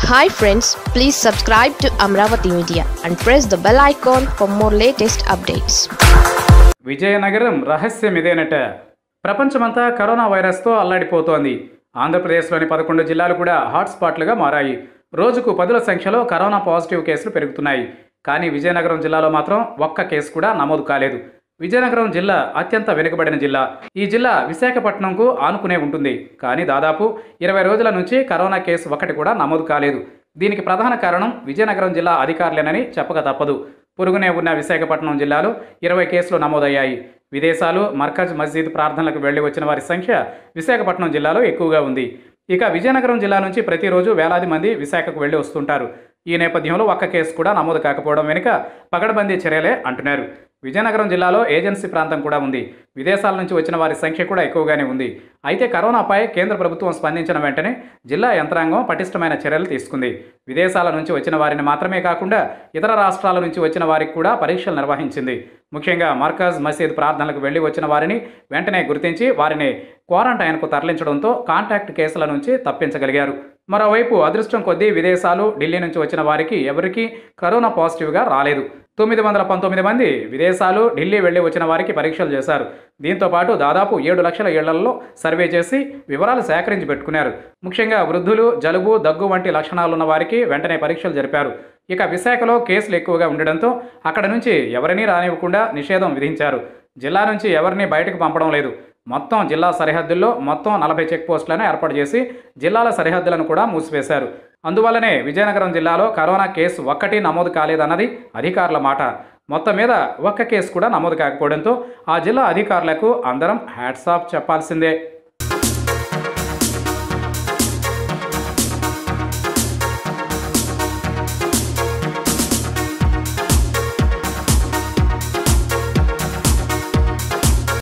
hi friends please subscribe to Amaravati media and press the bell icon for more latest updates Vizianagaram రహస్యం ఇదేనట ప్రపంచమంతా corona వైరస్తో అల్లాడిపోతోంది ఆంధ్రప్రదేశ్లోని పదకొండు జిల్లాలు కూడా హాట్స్పాట్లుగా మారాయి రోజుకు పదుల సంఖ్యలో కరోనా పాజిటివ్ కేసులు పెరుగుతున్నాయి కానీ విజయనగరం జిల్లాలో మాత్రం ఒక్క కేసు కూడా నమోదు కాలేదు విజయనగరం జిల్లా అత్యంత వెనుకబడిన జిల్లా ఈ జిల్లా విశాఖపట్నంకు ఆనుకునే ఉంటుంది కానీ దాదాపు ఇరవై రోజుల నుంచి కరోనా కేసు ఒకటి కూడా నమోదు కాలేదు దీనికి ప్రధాన కారణం విజయనగరం జిల్లా అధికారులేనని చెప్పక తప్పదు పొరుగునే ఉన్న విశాఖపట్నం జిల్లాలో ఇరవై కేసులు నమోదయ్యాయి విదేశాలు మర్కజ్ మస్జిద్ ప్రార్థనలకు వెళ్లి వచ్చిన వారి సంఖ్య విశాఖపట్నం జిల్లాలో ఎక్కువగా ఉంది ఇక విజయనగరం జిల్లా నుంచి ప్రతిరోజు వేలాది మంది విశాఖకు వెళ్లి వస్తుంటారు ఈ నేపథ్యంలో ఒక్క కేసు కూడా నమోదు కాకపోవడం వెనుక పగడబందీ చర్యలే అంటున్నారు విజయనగరం జిల్లాలో ఏజెన్సీ ప్రాంతం కూడా ఉంది విదేశాల నుంచి వచ్చిన వారి సంఖ్య కూడా ఎక్కువగానే ఉంది అయితే కరోనాపై కేంద్ర ప్రభుత్వం స్పందించిన వెంటనే జిల్లా యంత్రాంగం పటిష్టమైన చర్యలు తీసుకుంది విదేశాల నుంచి వచ్చిన వారిని మాత్రమే కాకుండా ఇతర రాష్ట్రాల నుంచి వచ్చిన వారికి కూడా పరీక్షలు నిర్వహించింది ముఖ్యంగా మర్కజ్ మసీద్ ప్రార్థనలకు వెళ్లి వచ్చిన వారిని వెంటనే గుర్తించి వారిని క్వారంటైన్కు తరలించడంతో కాంటాక్ట్ కేసుల నుంచి తప్పించగలిగారు మరోవైపు అదృష్టం కొద్దీ విదేశాలు ఢిల్లీ నుంచి వచ్చిన వారికి ఎవరికీ కరోనా పాజిటివ్గా రాలేదు తొమ్మిది వందల పంతొమ్మిది మంది విదేశాలు ఢిల్లీ వెళ్లి వచ్చిన వారికి పరీక్షలు చేశారు దీంతో పాటు దాదాపు ఏడు లక్షల ఇళ్లలో సర్వే చేసి వివరాలు సేకరించి పెట్టుకున్నారు ముఖ్యంగా వృద్ధులు జలుబు దగ్గు వంటి లక్షణాలున్న వారికి వెంటనే పరీక్షలు జరిపారు ఇక విశాఖలో కేసులు ఎక్కువగా ఉండడంతో అక్కడ నుంచి ఎవరినీ రానివ్వకుండా నిషేధం విధించారు జిల్లా నుంచి ఎవరిని బయటకు పంపడం లేదు మొత్తం జిల్లా సరిహద్దుల్లో మొత్తం నలభై చెక్ పోస్టులను ఏర్పాటు చేసి జిల్లాల సరిహద్దులను కూడా మూసివేశారు అందువల్లనే విజయనగరం జిల్లాలో కరోనా కేసు ఒక్కటి నమోదు కాలేదన్నది అధికారుల మాట మొత్తం మీద ఒక్క కేసు కూడా నమోదు కాకపోవడంతో ఆ జిల్లా అధికారులకు అందరం హ్యాట్సాప్ చెప్పాల్సిందే